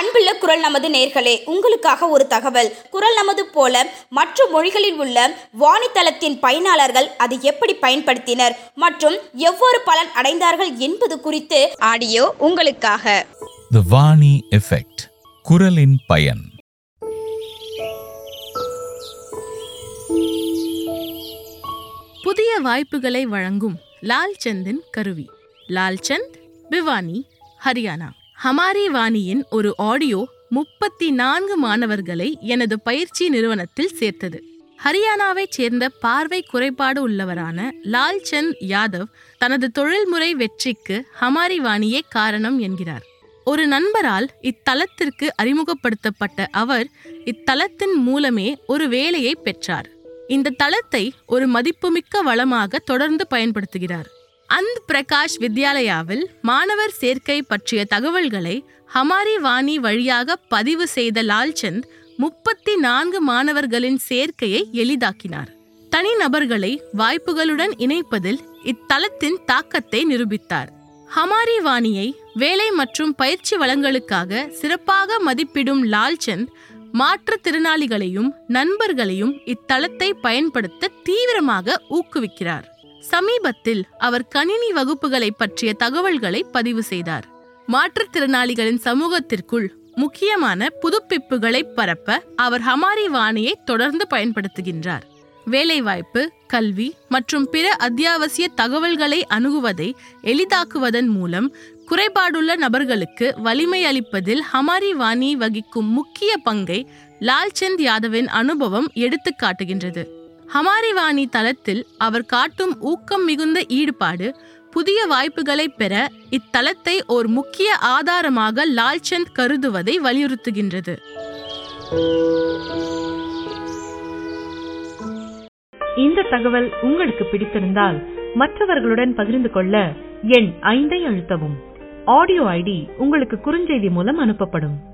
அன்புள்ள குரல் நமது நேர்களே உங்களுக்காக ஒரு தகவல் குரல் நமது போல மற்ற மொழிகளில் உள்ள வாணித்தளத்தின் பயனாளர்கள் அதை எப்படி பயன்படுத்தினர் மற்றும் எவ்வாறு பலன் அடைந்தார்கள் என்பது குறித்து ஆடியோ உங்களுக்காக த வாணி எஃபெக்ட் குரலின் பயன் புதிய வாய்ப்புகளை வழங்கும் லால்சந்தின் கருவி லால்சந்த் பிவானி ஹரியானா ஹமாரி வாணியின் ஒரு ஆடியோ முப்பத்தி நான்கு மாணவர்களை எனது பயிற்சி நிறுவனத்தில் சேர்த்தது ஹரியானாவைச் சேர்ந்த பார்வை குறைபாடு உள்ளவரான லால்சந்த் யாதவ் தனது தொழில்முறை வெற்றிக்கு ஹமாரி வாணியே காரணம் என்கிறார் ஒரு நண்பரால் இத்தலத்திற்கு அறிமுகப்படுத்தப்பட்ட அவர் இத்தலத்தின் மூலமே ஒரு வேலையை பெற்றார் இந்த தளத்தை ஒரு மதிப்புமிக்க வளமாக தொடர்ந்து பயன்படுத்துகிறார் அந்த பிரகாஷ் வித்யாலயாவில் மாணவர் சேர்க்கை பற்றிய தகவல்களை ஹமாரி வாணி வழியாக பதிவு செய்த லால்சந்த் முப்பத்தி நான்கு மாணவர்களின் சேர்க்கையை எளிதாக்கினார் தனிநபர்களை வாய்ப்புகளுடன் இணைப்பதில் இத்தலத்தின் தாக்கத்தை நிரூபித்தார் ஹமாரி வாணியை வேலை மற்றும் பயிற்சி வளங்களுக்காக சிறப்பாக மதிப்பிடும் லால்சந்த் மாற்றுத்திறனாளிகளையும் நண்பர்களையும் இத்தளத்தை பயன்படுத்த தீவிரமாக ஊக்குவிக்கிறார் சமீபத்தில் அவர் கணினி வகுப்புகளை பற்றிய தகவல்களை பதிவு செய்தார் மாற்றுத்திறனாளிகளின் சமூகத்திற்குள் முக்கியமான புதுப்பிப்புகளை பரப்ப அவர் ஹமாரி வாணியை தொடர்ந்து பயன்படுத்துகின்றார் வேலைவாய்ப்பு கல்வி மற்றும் பிற அத்தியாவசிய தகவல்களை அணுகுவதை எளிதாக்குவதன் மூலம் குறைபாடுள்ள நபர்களுக்கு வலிமை அளிப்பதில் ஹமாரி வாணி வகிக்கும் முக்கிய பங்கை லால்சந்த் யாதவின் அனுபவம் எடுத்துக் காட்டுகின்றது ஹமாரி வாணி தளத்தில் அவர் காட்டும் ஊக்கம் மிகுந்த ஈடுபாடு புதிய வாய்ப்புகளை பெற இத்தலத்தை ஒரு முக்கிய ஆதாரமாக லால்சந்த் கருதுவதை வலியுறுத்துகின்றது இந்த தகவல் உங்களுக்கு பிடித்திருந்தால் மற்றவர்களுடன் பகிர்ந்து கொள்ள எண் ஐந்தை அழுத்தவும் ஆடியோ ஐடி உங்களுக்கு குறுஞ்செய்தி மூலம் அனுப்பப்படும்